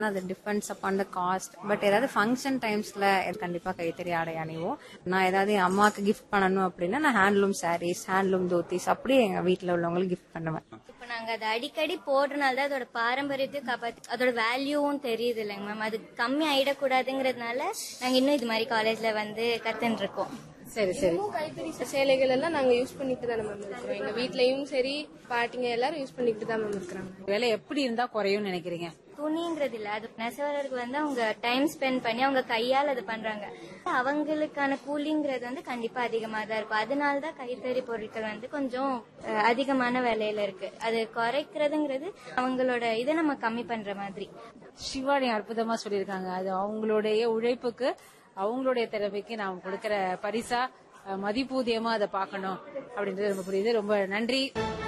அது டிஃபென்ஸ் அப்பான் the cost but ஏதாவது ஃபங்க்ஷன் டைம்ஸ்ல கண்டிப்பா கைத்தறி ஆடை அணிவோம் நான் ஏதாவது என் அம்மாவுக்கு கிஃப்ட் பண்ணணும் அப்படின்னா நான் ஹேண்ட்லூம் சாரீஸ் ஹேண்ட்லூம் தோத்திஸ் அப்படியே எங்க வீட்ல உள்ளவங்களுக்கு கிஃப்ட் பண்ணுவேன் இப்போ நாங்க அதை அடிக்கடி போடுறதுனால தான் அதோட பாரம்பரியத்தையும் காப்பாத்தி அதோட வேல்யூவும் தெரியுது இல்லைங்க மேம் அது கம்மி ஆயிடக்கூடாதுங்கிறதுனால நாங்க இன்னும் இது மாதிரி காலேஜ்ல வந்து கத்துன்னு இருக்கோம் சரி சரி இன்னும் கைத்தறி சேலைகள் எல்லாம் நாங்க யூஸ் பண்ணிட்டு தானே மேம் இருக்கிறோம் எங்க வீட்லயும் சரி பாட்டிங்க எல்லாரும் யூஸ் பண்ணிட்டு தான் மேம் இருக்கிறாங்க விலை எப்படி இருந்தா குறையும்னு நினைக்கிறீங்க துணிங்கிறது இல்ல அது நெசவாளருக்கு வந்து அவங்க டைம் ஸ்பெண்ட் பண்ணி அவங்க கையால் அது பண்றாங்க அவங்களுக்கான கூலிங்கிறது வந்து கண்டிப்பா அதிகமா தான் இருக்கும் அதனால தான் கைத்தறி பொருட்கள் வந்து கொஞ்சம் அஹ், அதிகமான விலையில இருக்கு அது குறைக்கிறதுங்கிறது அவங்களோட இதை நம்ம கம்மி பண்ற மாதிரி சிவானி அற்புதமா சொல்லியிருக்காங்க அது அவங்களுடைய உழைப்புக்கு அவங்களுடைய திறமைக்கு நாம் கொடுக்கிற பரிசா அஹ், மதிப்பூதியமா அதை பார்க்கணும் அப்படின்றது ரொம்ப புரியுது ரொம்ப நன்றி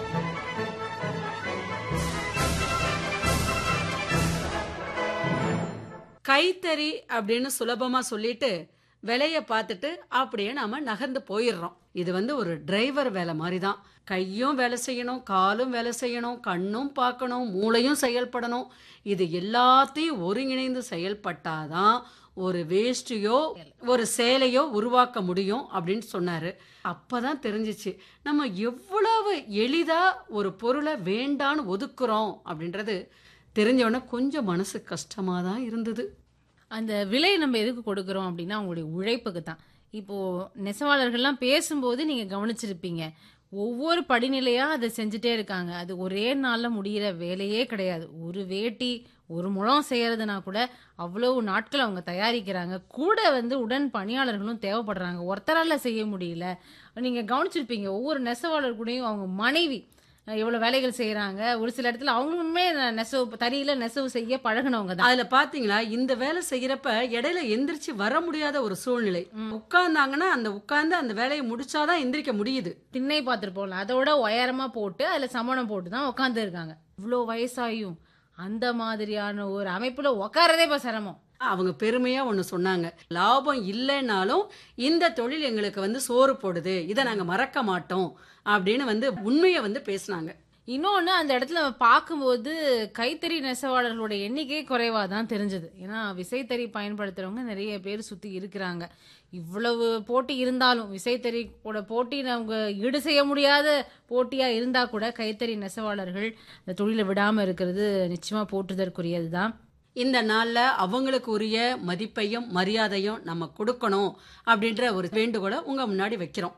கைத்தறி அப்படின்னு சுலபமா சொல்லிட்டு விலைய பார்த்துட்டு அப்படியே நாம நகர்ந்து போயிடுறோம் இது வந்து ஒரு டிரைவர் வேலை மாதிரி தான் கையும் வேலை செய்யணும் காலும் வேலை செய்யணும் கண்ணும் பார்க்கணும் மூளையும் செயல்படணும் இது எல்லாத்தையும் ஒருங்கிணைந்து செயல்பட்டாதான் ஒரு வேஷ்டியோ ஒரு சேலையோ உருவாக்க முடியும் அப்படின்னு சொன்னாரு அப்பதான் தெரிஞ்சிச்சு நம்ம எவ்வளவு எளிதா ஒரு பொருளை வேண்டான்னு ஒதுக்குறோம் அப்படின்றது தெரிஞ்சவொடனே கொஞ்சம் மனசு கஷ்டமா தான் இருந்தது அந்த விலை நம்ம எதுக்கு கொடுக்கறோம் அப்படின்னா அவங்களுடைய உழைப்புக்கு தான் இப்போ நெசவாளர்கள்லாம் பேசும்போது நீங்க கவனிச்சிருப்பீங்க ஒவ்வொரு படிநிலையா அதை செஞ்சுட்டே இருக்காங்க அது ஒரே நாள்ல முடியிற வேலையே கிடையாது ஒரு வேட்டி ஒரு முழம் செய்யறதுனா கூட அவ்வளவு நாட்கள் அவங்க தயாரிக்கிறாங்க கூட வந்து உடன் பணியாளர்களும் தேவைப்படுறாங்க ஒருத்தரால செய்ய முடியல நீங்க கவனிச்சிருப்பீங்க ஒவ்வொரு நெசவாளர் கூடயும் அவங்க மனைவி அஹ், எவ்வளவு வேலைகள் செய்யறாங்க ஒரு சில இடத்துல அவங்களுமே நெசவு தறியில நெசவு செய்ய பழகுனவங்க தான் அதுல பாத்தீங்களா இந்த வேலை செய்யறப்ப இடையில எந்திரிச்சு வர முடியாத ஒரு சூழ்நிலை உட்கார்ந்தாங்கன்னா அந்த உட்கார்ந்து அந்த வேலையை முடிச்சாதான் எந்திரிக்க முடியுது திண்ணை பார்த்துருப்போம்ல அதோட உயரமா போட்டு அதுல சமணம் போட்டு தான் உட்காந்து இருக்காங்க இவ்வளோ வயசாயும் அந்த மாதிரியான ஒரு அமைப்புல உட்காரதே இப்ப சிரமம் அவங்க பெருமையா ஒண்ணு சொன்னாங்க லாபம் இல்லைன்னாலும் இந்த தொழில் எங்களுக்கு வந்து சோறு போடுது இதை நாங்க மறக்க மாட்டோம் அப்படின்னு வந்து உண்மையை வந்து பேசினாங்க இன்னொன்னு அந்த இடத்துல நம்ம பார்க்கும்போது கைத்தறி நெசவாளர்களோட எண்ணிக்கை குறைவா தான் தெரிஞ்சது ஏன்னா விசைத்தறி பயன்படுத்துறவங்க நிறைய பேர் சுத்தி இருக்கிறாங்க இவ்வளவு போட்டி இருந்தாலும் விசைத்தறியோட போட்டி அவங்க ஈடு செய்ய முடியாத போட்டியா இருந்தா கூட கைத்தறி நெசவாளர்கள் இந்த தொழிலை விடாம இருக்கிறது நிச்சயமா போற்றுதற்குரியது தான் இந்த நாள்ல அவங்களுக்கு உரிய மதிப்பையும் மரியாதையும் நம்ம கொடுக்கணும் அப்படின்ற ஒரு வேண்டுகோளை உங்க முன்னாடி வைக்கிறோம்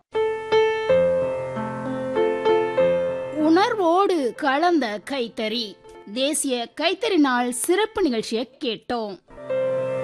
உணர்வோடு கலந்த கைத்தறி தேசிய கைத்தறி நாள் சிறப்பு நிகழ்ச்சியை கேட்டோம்